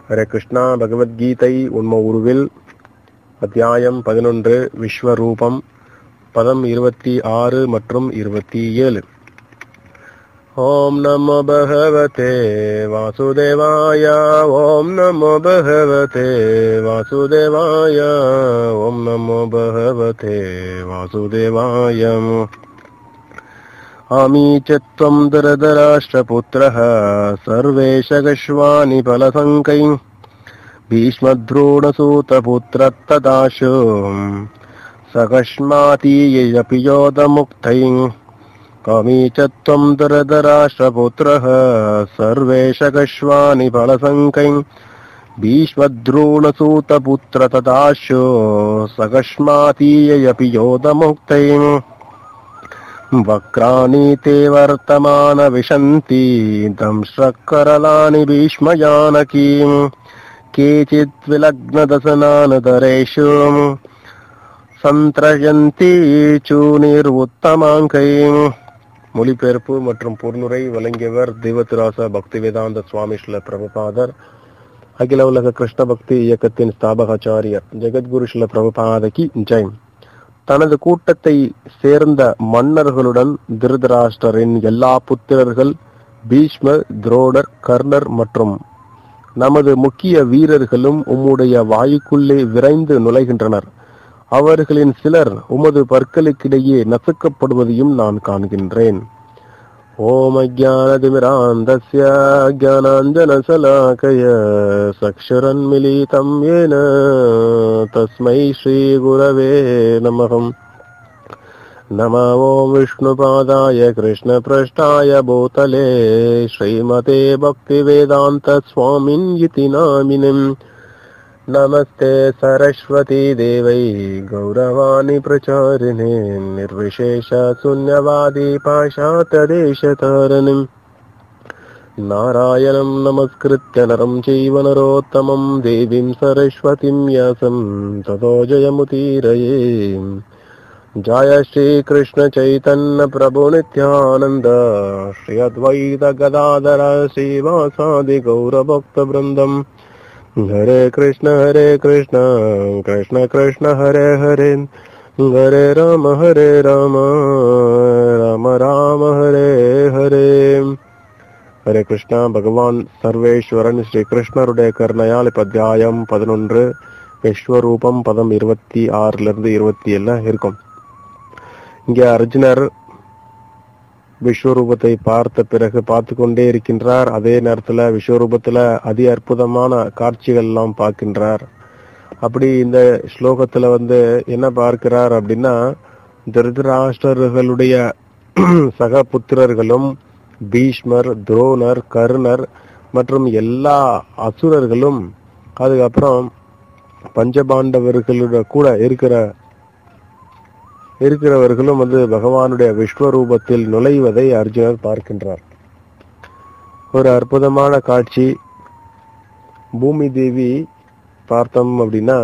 ஹரே கிருஷ்ணா பகவத்கீதை உண்ம உருவில் அத்தியாயம் பதினொன்று விஸ்வரூபம் பதம் இருபத்தி ஆறு மற்றும் இருபத்தி ஏழு ஓம் நமோ பகவதே வாசுதேவாய ஓம் நமோ பகவதே வாசுதேவாய ஓம் நமோ பகவதே வாசுதேவாய आमी च त्वम् दरदराष्ट्रपुत्रः सर्वेशगश्वानि फलसङ्कै भीष्मद्रोणसूतपुत्रत्तदाशु सकस्मातीयपि योधमुक्तै कामी च त्वम् दरदराष्ट्रपुत्रः सर्वेशगश्वानि फलसङ्कै भीष्मद्रोणसूतपुत्रतदाशु सकस्मातीयपि योधमुक्तै वक्राणि ते वर्तमानविशन्ति दंश्रकरलानि भीष्मयानकीम् केचित् विलग्नदशनानदरेषु சந்திரயந்தி சூனிர் உத்தமாங்கை மொழிபெயர்ப்பு மற்றும் பொருளுரை வழங்கியவர் தெய்வத்திராச பக்தி வேதாந்த சுவாமி ஸ்ல பிரபுபாதர் அகில உலக கிருஷ்ண பக்தி இயக்கத்தின் ஸ்தாபகாச்சாரியர் ஜெகத்குரு ஸ்ல பிரபுபாதகி ஜெய் தனது கூட்டத்தை சேர்ந்த மன்னர்களுடன் திருதராஷ்டரின் எல்லா புத்திரர்கள் பீஷ்மர் துரோடர் கர்ணர் மற்றும் நமது முக்கிய வீரர்களும் உம்முடைய வாயுக்குள்ளே விரைந்து நுழைகின்றனர் அவர்களின் சிலர் உமது பற்களுக்கிடையே நசுக்கப்படுவதையும் நான் காண்கின்றேன் ஓம் அஜானதிமிராந்தஸ்ய ஜானாஞ்சனசலாக்கய சக்ஷரன்மிலிதம் ஏன தஸ்மை ஸ்ரீகுரவே நமகம் नम ॐ विष्णुपादाय कृष्णपृष्ठाय भूतले श्रीमते भक्तिवेदान्तस्वामिन् इति नामिनिम् नमस्ते सरस्वती देवै गौरवाणि प्रचारिणे निर्विशेषशून्यवादी पाशातदेशतारिणिम् नारायणम् नमस्कृत्य नरम् चैव नरोत्तमम् देवीम् सरस्वतीम् यासम् ततो जयमुतीरये जय श्रीकृष्ण चैतन्य प्रभु नित्यानन्द श्री अद्वैत गदाधर श्रीवासादि गौरभक्तवृन्दम् हरे कृष्ण हरे कृष्ण कृष्ण कृष्ण हरे हरे हरे राम हरे राम राम राम हरे हरे ஹரே கிருஷ்ணா பகவான் சர்வேஸ்வரன் ஸ்ரீ கிருஷ்ணருடைய கருணையால் இப்ப அத்தியாயம் பதினொன்று விஸ்வரூபம் பதம் இருபத்தி ஆறுல இருந்து இருபத்தி ஏழுல இருக்கும் இங்க அர்ஜுனர் விஸ்வரூபத்தை பார்த்த பிறகு பார்த்து கொண்டே இருக்கின்றார் அதே நேரத்துல விஸ்வரூபத்துல அதி அற்புதமான காட்சிகள் எல்லாம் பார்க்கின்றார் அப்படி இந்த ஸ்லோகத்துல வந்து என்ன பார்க்கிறார் அப்படின்னா திருதராஷ்டர்களுடைய சக புத்திரர்களும் பீஷ்மர் துரோணர் கருணர் மற்றும் எல்லா அசுரர்களும் அதுக்கப்புறம் பஞ்சபாண்டவர்களோட கூட இருக்கிற இருக்கிறவர்களும் வந்து பகவானுடைய விஸ்வரூபத்தில் நுழைவதை அர்ஜுனர் பார்க்கின்றார் ஒரு அற்புதமான காட்சி பூமி தேவி பார்த்தோம் அப்படின்னா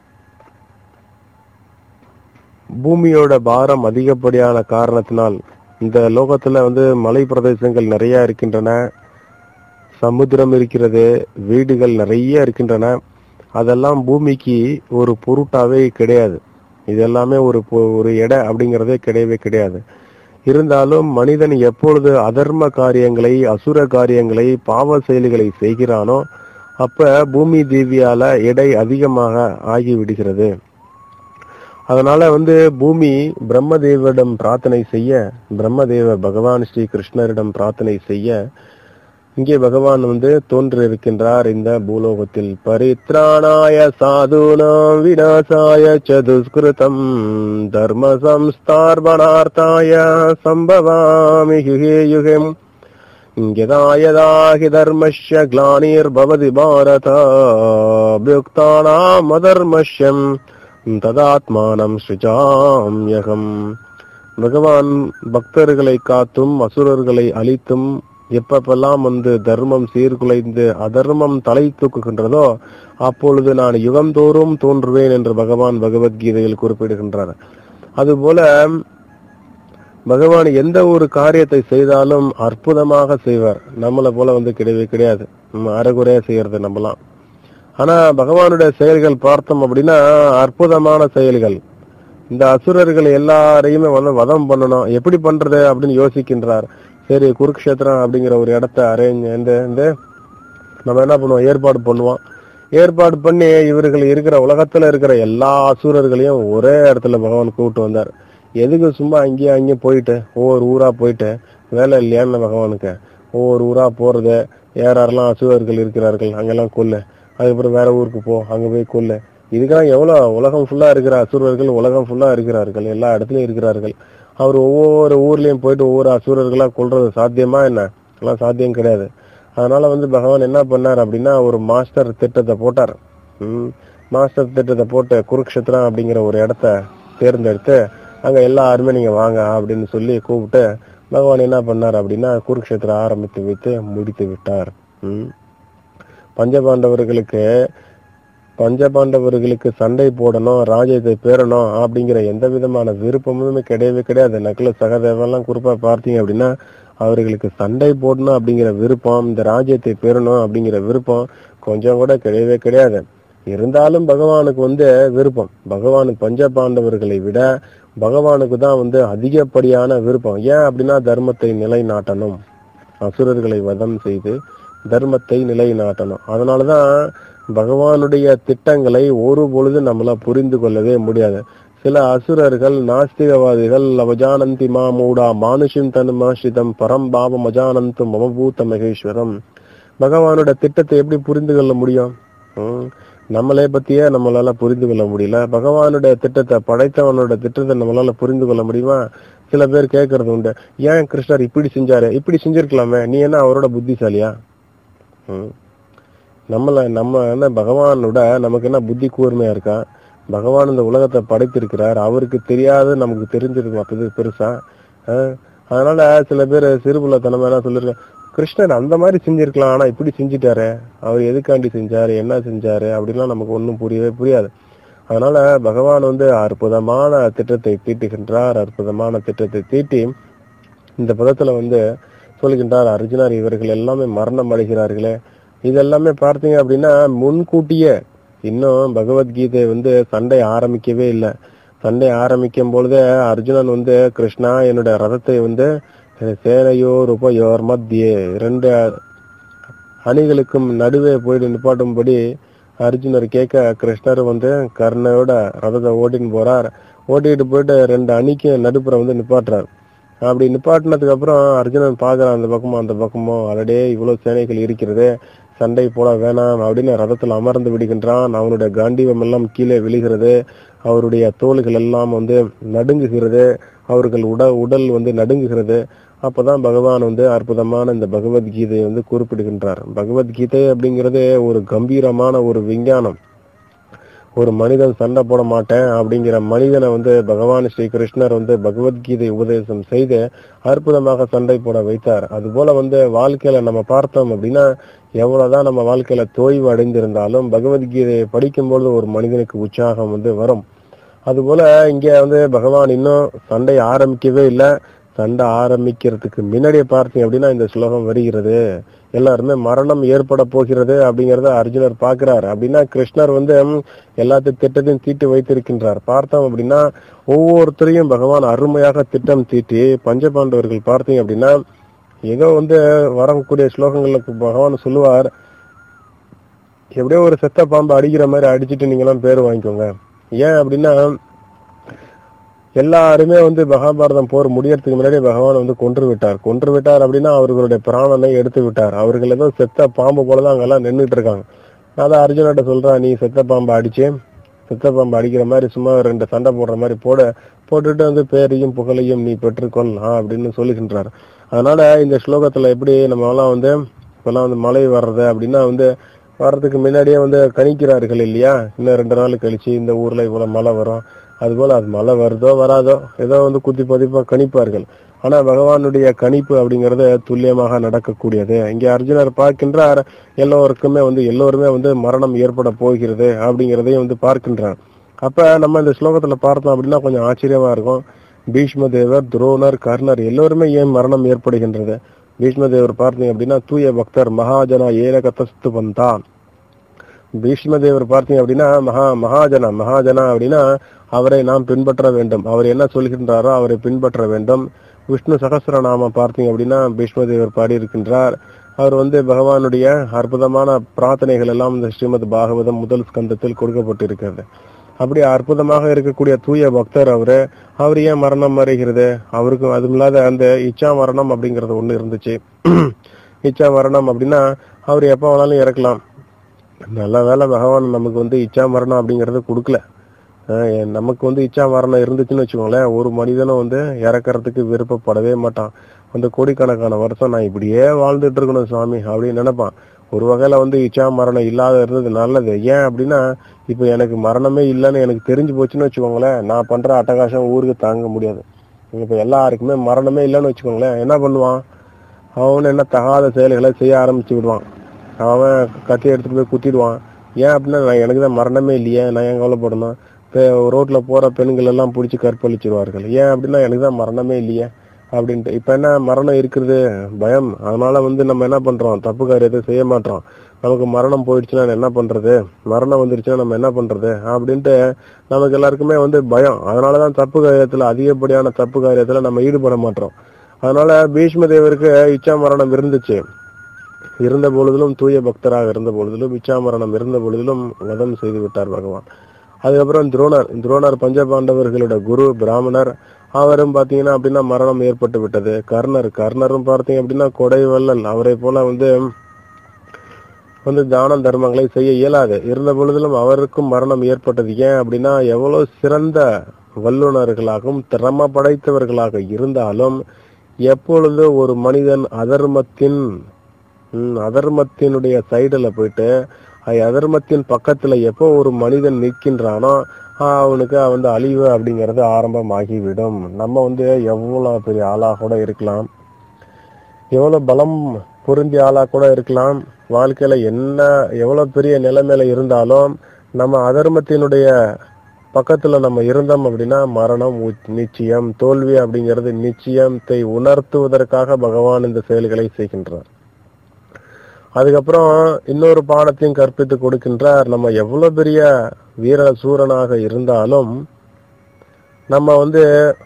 பூமியோட பாரம் அதிகப்படியான காரணத்தினால் இந்த லோகத்துல வந்து மலை பிரதேசங்கள் நிறைய இருக்கின்றன சமுத்திரம் இருக்கிறது வீடுகள் நிறைய இருக்கின்றன அதெல்லாம் பூமிக்கு ஒரு பொருட்டாவே கிடையாது இது எல்லாமே ஒரு ஒரு எடை அப்படிங்கறதே கிடையவே கிடையாது இருந்தாலும் மனிதன் எப்பொழுது அதர்ம காரியங்களை அசுர காரியங்களை பாவ செயல்களை செய்கிறானோ அப்ப பூமி தேவியால எடை அதிகமாக ஆகிவிடுகிறது அதனால வந்து பூமி பிரம்மதேவரிடம் பிரார்த்தனை செய்ய பிரம்மதேவ பகவான் ஸ்ரீ கிருஷ்ணரிடம் பிரார்த்தனை செய்ய இங்கே பகவான் வந்து தோன்றிருக்கின்றார் இந்த பூலோகத்தில் பரித்ராணாய சாதுனாம் விநாசாய சதுஸ்கிருதம் தர்ம சம்ஸ்தார்பணார்த்தாய சம்பவாமி யுகே யுகம் यदा यदा हि धर्मस्य ग्लानिर्भवति भारत अभ्युक्तानामधर्मस्यम् ததாத்மானம் ஸ்ருஜாம்யகம் பகவான் பக்தர்களை காத்தும் அசுரர்களை அழித்தும் எப்பப்பெல்லாம் வந்து தர்மம் சீர்குலைந்து அதர்மம் தலை தூக்குகின்றதோ அப்பொழுது நான் யுகந்தோறும் தோன்றுவேன் என்று பகவான் பகவத்கீதையில் குறிப்பிடுகின்றார் அதுபோல பகவான் எந்த ஒரு காரியத்தை செய்தாலும் அற்புதமாக செய்வார் நம்மளை போல வந்து கிடையவே கிடையாது நம்ம அறகுறையா செய்யறது நம்மலாம் ஆனா பகவானுடைய செயல்கள் பார்த்தோம் அப்படின்னா அற்புதமான செயல்கள் இந்த அசுரர்கள் எல்லாரையுமே வந்து வதம் பண்ணணும் எப்படி பண்றது அப்படின்னு யோசிக்கின்றார் சரி குருக்ஷேத்திரம் அப்படிங்கிற ஒரு இடத்த அரேஞ்ச் இந்த இந்த நம்ம என்ன பண்ணுவோம் ஏற்பாடு பண்ணுவோம் ஏற்பாடு பண்ணி இவர்கள் இருக்கிற உலகத்துல இருக்கிற எல்லா அசுரர்களையும் ஒரே இடத்துல பகவான் கூப்பிட்டு வந்தார் எதுக்கு சும்மா அங்கேயும் அங்கேயும் போயிட்டு ஒவ்வொரு ஊரா போயிட்டு வேலை இல்லையான்னு பகவானுக்கு ஒவ்வொரு ஊரா போறது யார் யாரெல்லாம் அசுரர்கள் இருக்கிறார்கள் அங்கெல்லாம் கொல்லு அதுக்கப்புறம் வேற ஊருக்கு போ அங்க போய் கொல்லு இதுக்கெல்லாம் எவ்வளவு உலகம் ஃபுல்லா இருக்கிற அசுரர்கள் உலகம் ஃபுல்லா இருக்கிறார்கள் எல்லா இடத்துலயும் இருக்கிறார்கள் அவர் ஒவ்வொரு ஊர்லயும் போயிட்டு ஒவ்வொரு அசுரர்களா கொல்றது சாத்தியமா என்ன எல்லாம் சாத்தியம் கிடையாது அதனால வந்து பகவான் என்ன பண்ணார் அப்படின்னா ஒரு மாஸ்டர் திட்டத்தை போட்டார் ம், மாஸ்டர் திட்டத்தை போட்டு குருக்ஷேத்திரம் அப்படிங்கிற ஒரு இடத்த தேர்ந்தெடுத்து அங்க எல்லாருமே நீங்க வாங்க அப்படின்னு சொல்லி கூப்பிட்டு பகவான் என்ன பண்ணார் அப்படின்னா குருக்ஷேத்திரம் ஆரம்பித்து வைத்து முடித்து விட்டார் ம். பஞ்சபாண்டவர்களுக்கு பஞ்சபாண்டவர்களுக்கு சண்டை போடணும் ராஜ்யத்தை பேரணும் அப்படிங்கிற எந்த விதமான விருப்பமுமே கிடையவே கிடையாது நக்கல சகதேவெல்லாம் குறிப்பா பார்த்தீங்க அப்படின்னா அவர்களுக்கு சண்டை போடணும் அப்படிங்கிற விருப்பம் இந்த ராஜ்யத்தை பெறணும் அப்படிங்கிற விருப்பம் கொஞ்சம் கூட கிடையவே கிடையாது இருந்தாலும் பகவானுக்கு வந்து விருப்பம் பகவானுக்கு பஞ்சபாண்டவர்களை விட பகவானுக்கு தான் வந்து அதிகப்படியான விருப்பம் ஏன் அப்படின்னா தர்மத்தை நிலைநாட்டணும் அசுரர்களை வதம் செய்து தர்மத்தை நிலைநாட்டணும் அதனாலதான் பகவானுடைய திட்டங்களை ஒரு பொழுது நம்மள புரிந்து கொள்ளவே முடியாது சில அசுரர்கள் நாஸ்திகவாதிகள் அவஜானந்தி மாமூடா மானுஷிம் தனுமாஷிதம் பரம்பாவம் அஜானந்து மமபூத்த மகேஸ்வரம் பகவானோட திட்டத்தை எப்படி புரிந்து கொள்ள முடியும் ஹம், நம்மளை பத்தியே நம்மளால புரிந்து கொள்ள முடியல பகவானுடைய திட்டத்தை படைத்தவனோட திட்டத்தை நம்மளால புரிந்து கொள்ள முடியுமா சில பேர் கேட்கறது உண்டு ஏன் கிருஷ்ணர் இப்படி செஞ்சாரு இப்படி செஞ்சிருக்கலாமே நீ என்ன அவரோட புத்திசாலியா ஹம். நம்மள நம்ம என்ன பகவானோட நமக்கு என்ன புத்தி கூர்மையா இருக்கா பகவான் இந்த உலகத்தை படைத்திருக்கிறார் அவருக்கு தெரியாது நமக்கு தெரிஞ்சிருக்கும் அப்பது பெருசா அஹ், அதனால சில பேர் சிறுபுள்ளத்தனமா என்ன சொல்லிருக்க கிருஷ்ணன் அந்த மாதிரி செஞ்சிருக்கலாம் ஆனா இப்படி செஞ்சிட்டாரு அவர் எதுக்காண்டி செஞ்சாரு என்ன செஞ்சாரு அப்படிலாம் நமக்கு ஒண்ணும் புரியவே புரியாது அதனால பகவான் வந்து அற்புதமான திட்டத்தை தீட்டுகின்றார் அற்புதமான திட்டத்தை தீட்டி இந்த பதத்துல வந்து சொல்கின்றார் அர்ஜுனர் இவர்கள் எல்லாமே மரணம் அடைகிறார்களே இதெல்லாமே பார்த்தீங்க அப்படின்னா முன்கூட்டியே இன்னும் பகவத்கீதை வந்து சண்டை ஆரம்பிக்கவே இல்லை சண்டை ஆரம்பிக்கும் பொழுதே அர்ஜுனன் வந்து கிருஷ்ணா என்னுடைய ரதத்தை வந்து சேனையோர் உபயோர் மத்தியே இரண்டு அணிகளுக்கும் நடுவே போயிட்டு நிப்பாட்டும்படி அர்ஜுனர் கேட்க கிருஷ்ணர் வந்து கர்ணயோட ரதத்தை ஓட்டின்னு போறார் ஓட்டிட்டு போயிட்டு ரெண்டு அணிக்கும் நடுப்புற வந்து நிப்பாட்டுறார் அப்படி நிப்பாட்டினதுக்கு அப்புறம் அர்ஜுனன் பாக்குறான் அந்த பக்கமும் அந்த பக்கமும் ஆல்ரெடி இவ்வளவு சேனைகள் இருக்கிறது சண்டை போட வேணாம் அப்படின்னு ரதத்தில் அமர்ந்து விடுகின்றான் அவனுடைய காண்டீவம் எல்லாம் கீழே விழுகிறது அவருடைய தோள்கள் எல்லாம் வந்து நடுங்குகிறது அவர்கள் உட உடல் வந்து நடுங்குகிறது அப்பதான் பகவான் வந்து அற்புதமான இந்த பகவத்கீதையை வந்து குறிப்பிடுகின்றார் பகவத்கீதை அப்படிங்கிறது ஒரு கம்பீரமான ஒரு விஞ்ஞானம் ஒரு மனிதன் சண்டை போட மாட்டேன் அப்படிங்கிற மனிதனை வந்து பகவான் ஸ்ரீ கிருஷ்ணர் வந்து பகவத்கீதை உபதேசம் செய்து அற்புதமாக சண்டை போட வைத்தார் அது போல வந்து வாழ்க்கையில நம்ம பார்த்தோம் அப்படின்னா எவ்வளவுதான் நம்ம வாழ்க்கையில தோய்வு அடைந்திருந்தாலும் பகவத்கீதையை படிக்கும்பொழுது ஒரு மனிதனுக்கு உற்சாகம் வந்து வரும் அதுபோல இங்க வந்து பகவான் இன்னும் சண்டை ஆரம்பிக்கவே இல்லை சண்டை ஆரம்பிக்கிறதுக்கு முன்னாடியே பார்த்தீங்க அப்படின்னா இந்த ஸ்லோகம் வருகிறது எல்லாருமே மரணம் ஏற்பட போகிறது அப்படிங்கறத அர்ஜுனர் பாக்குறார் அப்படின்னா கிருஷ்ணர் வந்து ம், எல்லாத்தையும் திட்டத்தையும் தீட்டி வைத்திருக்கின்றார் பார்த்தோம் அப்படின்னா ஒவ்வொருத்தரையும் பகவான் அருமையாக திட்டம் தீட்டி பஞ்சபாண்டவர்கள் பார்த்தீங்க அப்படின்னா ஏதோ வந்து வரக்கூடிய ஸ்லோகங்களுக்கு பகவான் சொல்லுவார் எப்படியோ ஒரு செத்த பாம்பு அடிக்கிற மாதிரி அடிச்சிட்டு நீங்க எல்லாம் பேர் வாங்கிக்கோங்க ஏன் அப்படின்னா எல்லாருமே வந்து மகாபாரதம் போர் முடியறதுக்கு முன்னாடி பகவான் வந்து கொன்று விட்டார் கொன்று விட்டார் அப்படின்னா அவர்களுடைய பிராணனை எடுத்து விட்டார் அவர்கள் ஏதோ செத்த பாம்பு போலதான் அங்கெல்லாம் நின்றுட்டு இருக்காங்க அதான் அர்ஜுனட்ட சொல்றான் நீ செத்த பாம்பை அடிச்சு செத்த பாம்பு அடிக்கிற மாதிரி சும்மா ரெண்டு சண்டை போடுற மாதிரி போட போட்டுட்டு வந்து பேரையும் புகழையும் நீ பெற்றுக்கொள் ஆ, அப்படின்னு சொல்லுகின்றார் அதனால இந்த ஸ்லோகத்துல எப்படி நம்ம எல்லாம் வந்து இப்பெல்லாம் வந்து மழை வர்றது அப்படின்னா வந்து வர்றதுக்கு முன்னாடியே வந்து கணிக்கிறார்கள் இல்லையா இன்னும் ரெண்டு நாள் கழிச்சு இந்த ஊர்ல இவ்வளவு மழை வரும் அதுபோல அது மழை வருதோ வராதோ ஏதோ வந்து குத்தி பதிப்பா கணிப்பார்கள் ஆனா பகவானுடைய கணிப்பு அப்படிங்கறது துல்லியமாக நடக்கக்கூடியது இங்கே அர்ஜுனர் பார்க்கின்றார் எல்லோருக்குமே வந்து எல்லோருமே வந்து மரணம் ஏற்பட போகிறது அப்படிங்கறதையும் வந்து பார்க்கின்றார் அப்ப நம்ம இந்த ஸ்லோகத்துல பார்த்தோம் அப்படின்னா கொஞ்சம் ஆச்சரியமா இருக்கும் பீஷ்ம தேவர் துரோணர் கர்ணர் எல்லோருமே ஏன் மரணம் ஏற்படுகின்றது பீஷ்ம தேவர் பார்த்தீங்க அப்படின்னா தூய பக்தர் மகாஜனா ஏன கத்தஸ்து வந்தான் பீஷ்மதேவர் பார்த்தீங்க அப்படின்னா மகா மகாஜனா மகாஜனா அப்படின்னா அவரை நாம் பின்பற்ற வேண்டும் அவர் என்ன சொல்கின்றாரோ அவரை பின்பற்ற வேண்டும் விஷ்ணு சகஸ்ரநாமம் பார்த்தீங்க அப்படின்னா பீஷ்மதேவர் பாடியிருக்கின்றார் அவர் வந்து பகவானுடைய அற்புதமான பிரார்த்தனைகள் எல்லாம் இந்த ஸ்ரீமத் பாகவதம் முதல் ஸ்கந்தத்தில் கொடுக்கப்பட்டிருக்கிறது அப்படி அற்புதமாக இருக்கக்கூடிய தூய பக்தர் அவரு அவர் ஏன் மரணம் அடைகிறது அவருக்கு அதுவும் இல்லாத அந்த இச்சா மரணம் அப்படிங்கறது ஒண்ணு இருந்துச்சு இச்சா மரணம் அப்படின்னா அவர் எப்ப வேணாலும் இறக்கலாம் நல்ல வேளை பகவான் நமக்கு வந்து இச்சா மரணம் அப்படிங்கறது கொடுக்கல அஹ் நமக்கு வந்து இச்சா மரணம் இருந்துச்சுன்னு வச்சுக்கோங்களேன் ஒரு மனிதனும் வந்து இறக்கறதுக்கு விருப்பப்படவே மாட்டான் அந்த கோடிக்கணக்கான வருஷம் நான் இப்படியே வாழ்ந்துட்டு இருக்கணும் சுவாமி அப்படின்னு நினைப்பான் ஒரு வகையில வந்து இச்சா மரணம் இல்லாத இருந்தது நல்லது ஏன் அப்படின்னா இப்ப எனக்கு மரணமே இல்லைன்னு எனக்கு தெரிஞ்சு போச்சுன்னு வச்சுக்கோங்களேன் நான் பண்ற அட்டகாசம் ஊருக்கு தாங்க முடியாது இப்ப எல்லாருக்குமே மரணமே இல்லைன்னு வச்சுக்கோங்களேன் என்ன பண்ணுவான் அவன் என்ன தகாத செயல்களை செய்ய ஆரம்பிச்சு விடுவான் அவன் கத்தி எடுத்துட்டு போய் குத்திடுவான் ஏன் அப்படின்னா நான் எனக்கு தான் மரணமே இல்லையே நான் ஏன் கவலைப்படணும் இப்போ ரோட்ல போற பெண்கள் எல்லாம் பிடிச்சி கற்பழிச்சிருவார்கள் ஏன் அப்படின்னா எனக்கு தான் மரணமே இல்லையே அப்படின்ட்டு இப்ப என்ன மரணம் இருக்கிறது பயம் அதனால வந்து நம்ம என்ன பண்றோம் தப்பு காரியத்தை செய்ய மாட்டோம் நமக்கு மரணம் போயிடுச்சுன்னா என்ன பண்றது மரணம் வந்துருச்சுன்னா நம்ம என்ன பண்றது அப்படின்ட்டு நமக்கு எல்லாருக்குமே வந்து பயம் அதனாலதான் தப்பு காரியத்துல அதிகப்படியான தப்பு காரியத்துல நம்ம ஈடுபட மாட்டோம் அதனால பீஷ்ம தேவருக்கு இச்சா மரணம் இருந்துச்சு இருந்த பொழுதிலும் தூய பக்தராக இருந்த பொழுதிலும் இச்சா மரணம் இருந்த பொழுதிலும் வதம் செய்து விட்டார் பகவான் அதுக்கப்புறம் துரோணர் துரோணர் பஞ்சபாண்டவர்களோட குரு பிராமணர் அவரும் பாத்தீங்கன்னா அப்படின்னா மரணம் ஏற்பட்டு விட்டது கர்ணர் கர்ணரும் பார்த்தீங்க அப்படின்னா கொடை வள்ளல் அவரை போல வந்து வந்து தான தர்மங்களை செய்ய இயலாது இருந்த பொழுதிலும் அவருக்கும் மரணம் ஏற்பட்டது ஏன் அப்படின்னா எவ்வளவு சிறந்த வல்லுநர்களாகவும் திறம படைத்தவர்களாக இருந்தாலும் எப்பொழுது ஒரு மனிதன் அதர்மத்தின் ம், அதர்மத்தினுடைய சைடுல போயிட்டு அஹ், அதர்மத்தின் பக்கத்துல எப்போ ஒரு மனிதன் நிற்கின்றானோ ஆஹ், அவனுக்கு வந்து அழிவு அப்படிங்கறது ஆரம்பமாகிவிடும் நம்ம வந்து எவ்வளவு பெரிய ஆளா கூட இருக்கலாம் எவ்வளவு பலம் பொருந்திய ஆளா கூட இருக்கலாம் வாழ்க்கையில என்ன எவ்வளவு பெரிய நிலைமையில இருந்தாலும் நம்ம அதர்மத்தினுடைய பக்கத்துல நம்ம இருந்தோம் அப்படின்னா மரணம் உச்- நிச்சயம் தோல்வி அப்படிங்கிறது நிச்சயத்தை உணர்த்துவதற்காக பகவான் இந்த செயல்களை செய்கின்றார் அதுக்கப்புறம் இன்னொரு பாடத்தையும் கற்பித்து கொடுக்கின்றார் நம்ம எவ்வளவு பெரிய வீர சூரனாக இருந்தாலும் நம்ம வந்து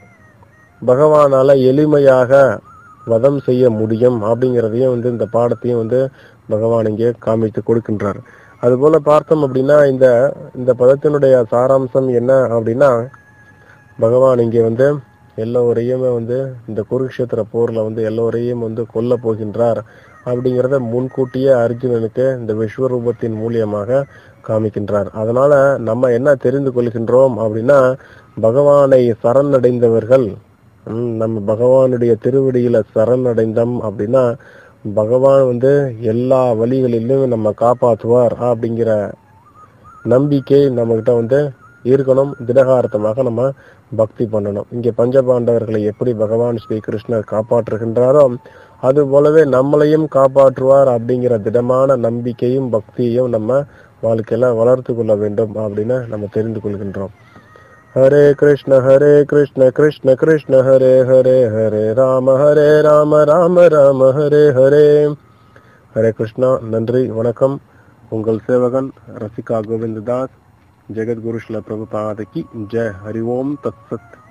பகவானால எளிமையாக வதம் செய்ய முடியும் அப்படிங்கிறதையும் வந்து இந்த பாடத்தையும் வந்து பகவான் இங்கே காமித்து கொடுக்கின்றார் அதுபோல பார்த்தோம் அப்படின்னா இந்த இந்த பதத்தினுடைய சாராம்சம் என்ன அப்படின்னா பகவான் இங்கே வந்து எல்லோரையுமே வந்து இந்த குருக்ஷேத்திர போர்ல வந்து எல்லோரையும் வந்து கொல்ல போகின்றார் அப்படிங்கிறத முன்கூட்டியே அர்ஜுனனுக்கு இந்த விஸ்வரூபத்தின் மூலியமாக காமிக்கின்றார் அதனால நம்ம என்ன தெரிந்து கொள்கின்றோம் அப்படின்னா பகவானை சரணடைந்தவர்கள் ம், நம்ம பகவானுடைய திருவடியில சரணடைந்தோம் அப்படின்னா பகவான் வந்து எல்லா வழிகளிலும் நம்ம காப்பாற்றுவார் அப்படிங்கிற நம்பிக்கை நம்ம கிட்ட வந்து இருக்கணும் திடகார்த்தமாக நம்ம பக்தி பண்ணணும் இங்க பஞ்சபாண்டவர்களை எப்படி பகவான் ஸ்ரீ கிருஷ்ணர் காப்பாற்றுகின்றாரோ அது போலவே நம்மளையும் காப்பாற்றுவார் அப்படிங்கிற திடமான நம்பிக்கையும் பக்தியையும் நம்ம வாழ்க்கையில வளர்த்து கொள்ள வேண்டும் அப்படின்னு நம்ம தெரிந்து கொள்கின்றோம் ஹரே கிருஷ்ண ஹரே கிருஷ்ண கிருஷ்ண கிருஷ்ண ஹரே ஹரே ஹரே ராம ஹரே ராம ராம ராம ஹரே ஹரே ஹரே கிருஷ்ணா நன்றி வணக்கம் உங்கள் சேவகன் ரசிகா கோவிந்ததாஸ் ஜெகத்குரு ஸ்ல பிரபுபாதகி ஜெய் ஹரி ஓம் தத் சத்